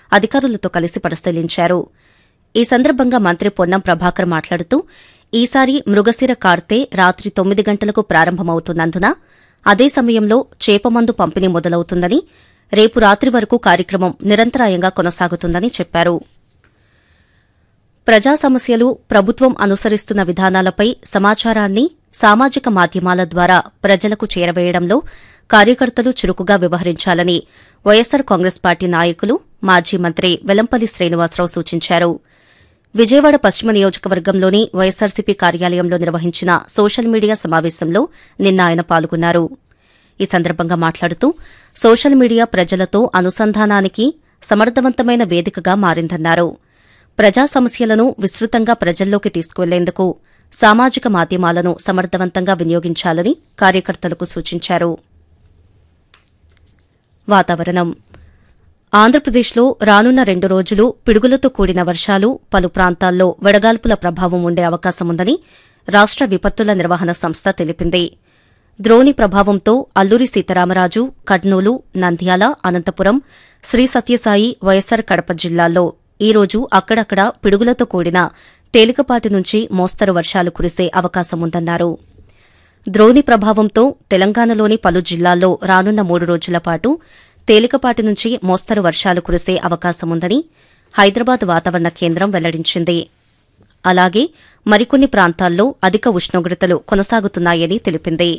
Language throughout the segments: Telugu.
అధికారులతో కలిసి పరిశీలించారు ఈ సందర్భంగా మంత్రి పొన్నం ప్రభాకర్ మాట్లాడుతూ ఈసారి మృగశిర కార్తె రాత్రి తొమ్మిది గంటలకు ప్రారంభమవుతున్నందున అదే సమయంలో చేపమందు పంపిణీ మొదలవుతుందని రేపు రాత్రి వరకు కార్యక్రమం నిరంతరాయంగా కొనసాగుతుందని చెప్పారు ప్రజా సమస్యలు ప్రభుత్వం అనుసరిస్తున్న విధానాలపై సమాచారాన్ని సామాజిక మాధ్యమాల ద్వారా ప్రజలకు చేరవేయడంలో కార్యకర్తలు చురుకుగా వ్యవహరించాలని వైఎస్సార్ కాంగ్రెస్ పార్టీ నాయకులు మాజీ మంత్రి వెల్లంపల్లి శ్రీనివాసరావు సూచించారు విజయవాడ పశ్చిమ నియోజకవర్గంలోని వైఎస్సార్సీపీ కార్యాలయంలో నిర్వహించిన సోషల్ మీడియా సమావేశంలో నిన్న ఆయన పాల్గొన్నారు ఈ సందర్భంగా మాట్లాడుతూ సోషల్ మీడియా ప్రజలతో అనుసంధానానికి సమర్థవంతమైన వేదికగా మారిందన్నారు ప్రజా సమస్యలను విస్తృతంగా ప్రజల్లోకి తీసుకువెళ్లేందుకు సామాజిక మాధ్యమాలను సమర్థవంతంగా వినియోగించాలని కార్యకర్తలకు సూచించారు వాతావరణం ఆంధ్రప్రదేశ్లో రానున్న రెండు రోజులు పిడుగులతో కూడిన వర్షాలు పలు ప్రాంతాల్లో వడగాల్పుల ప్రభావం ఉండే అవకాశముందని రాష్ట విపత్తుల నిర్వహణ సంస్థ తెలిపింది ద్రోణి ప్రభావంతో అల్లూరి సీతారామరాజు కర్నూలు నంద్యాల అనంతపురం శ్రీ సత్యసాయి వైఎస్సార్ కడప జిల్లాల్లో ఈ రోజు అక్కడక్కడ పిడుగులతో కూడిన తేలికపాటి నుంచి మోస్తరు వర్షాలు కురిసే అవకాశముందన్నారు ద్రోణి ప్రభావంతో తెలంగాణలోని పలు జిల్లాల్లో రానున్న మూడు రోజుల పాటు తేలికపాటి నుంచి మోస్తరు వర్షాలు కురిసే అవకాశముందని హైదరాబాద్ వాతావరణ కేంద్రం వెల్లడించింది అలాగే మరికొన్ని ప్రాంతాల్లో అధిక ఉష్ణోగ్రతలు కొనసాగుతున్నాయని తెలిపింది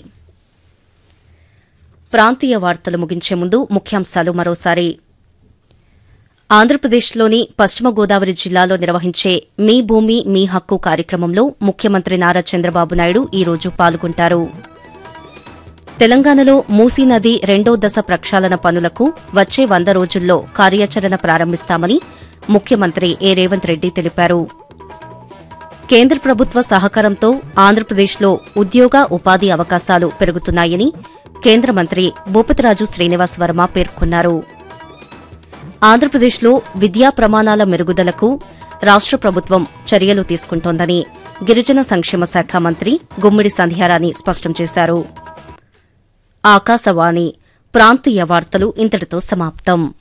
ప్రాంతీయ వార్తలు ముగించే ముందు ముఖ్యాంశాలు మరోసారి ఆంధ్రప్రదేశ్లోని పశ్చిమ గోదావరి జిల్లాలో నిర్వహించే మీ భూమి మీ హక్కు కార్యక్రమంలో ముఖ్యమంత్రి నారా చంద్రబాబు నాయుడు ఈ రోజు పాల్గొంటారు తెలంగాణలో మూసీ నది రెండో దశ ప్రక్షాళన పనులకు వచ్చే వంద రోజుల్లో కార్యాచరణ ప్రారంభిస్తామని ముఖ్యమంత్రి ఏ రేవంత్ రెడ్డి తెలిపారు కేంద్ర ప్రభుత్వ సహకారంతో ఆంధ్రప్రదేశ్లో ఉద్యోగ ఉపాధి అవకాశాలు పెరుగుతున్నాయని కేంద్ర మంత్రి భూపతిరాజు శ్రీనివాస్ వర్మ పేర్కొన్నారు ఆంధ్రప్రదేశ్లో విద్యా ప్రమాణాల మెరుగుదలకు రాష్ట ప్రభుత్వం చర్యలు తీసుకుంటోందని గిరిజన సంక్షేమ శాఖ మంత్రి గుమ్మిడి సంధ్యారాణి స్పష్టం చేశారు ఆకాశవాణి ప్రాంతీయ వార్తలు ఇంతటితో సమాప్తం